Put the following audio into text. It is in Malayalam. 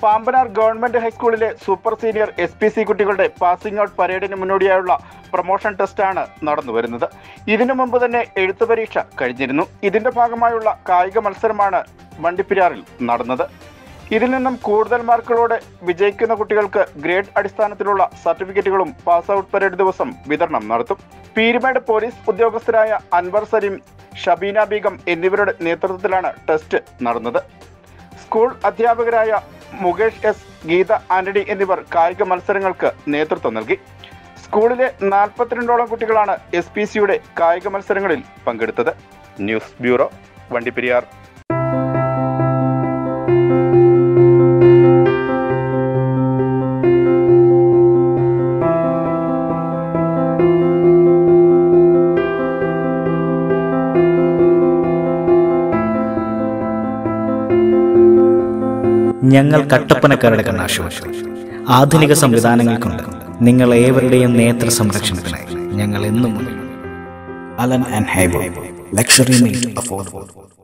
പാമ്പനാർ ഗവൺമെന്റ് ഹൈസ്കൂളിലെ super senior S P C കുട്ടികളുടെ പാസിംഗ് ഔട്ട് പരേഡിന് മുന്നോടിയായുള്ള പ്രൊമോഷൻ ടെസ്റ്റാണ് നടന്നു വരുന്നത് ഇതിനു മുമ്പ് തന്നെ എഴുത്തു പരീക്ഷ കഴിഞ്ഞിരുന്നു ഇതിന്റെ ഭാഗമായുള്ള കായിക മത്സരമാണ് വണ്ടിപ്പെരിയാറിൽ നടന്നത് ഇതിൽ നിന്നും കൂടുതൽ മാർക്കുകളോടെ വിജയിക്കുന്ന കുട്ടികൾക്ക് ഗ്രേഡ് അടിസ്ഥാനത്തിലുള്ള സർട്ടിഫിക്കറ്റുകളും പാസ് ഔട്ട് പരേഡ് ദിവസം വിതരണം നടത്തും പീരുമേട് പോലീസ് ഉദ്യോഗസ്ഥരായ അൻവർ സലീം ഷബീന ബീഗം എന്നിവരുടെ നേതൃത്വത്തിലാണ് ടെസ്റ്റ് നടന്നത് സ്കൂൾ അധ്യാപകരായ മുകേഷ് എസ് ഗീത ആന്റണി എന്നിവർ കായിക മത്സരങ്ങൾക്ക് നേതൃത്വം നൽകി സ്കൂളിലെ നാൽപ്പത്തിരണ്ടോളം കുട്ടികളാണ് എസ് പി സിയുടെ കായിക മത്സരങ്ങളിൽ പങ്കെടുത്തത് ന്യൂസ് ബ്യൂറോ വണ്ടിപ്പെരിയാർ ഞങ്ങൾ കട്ടപ്പനക്കാരുടെ കണ്ണാശുപത്രി ആധുനിക സംവിധാനങ്ങൾ കൊണ്ട് നിങ്ങൾ ഏവരുടെയും നേത്ര സംരക്ഷണത്തിനായി ഞങ്ങൾ എന്നും മുന്നിൽ അലൻ ആൻഡ് ഹൈബോ ലക്ഷറി മീറ്റ് അഫോർഡബിൾ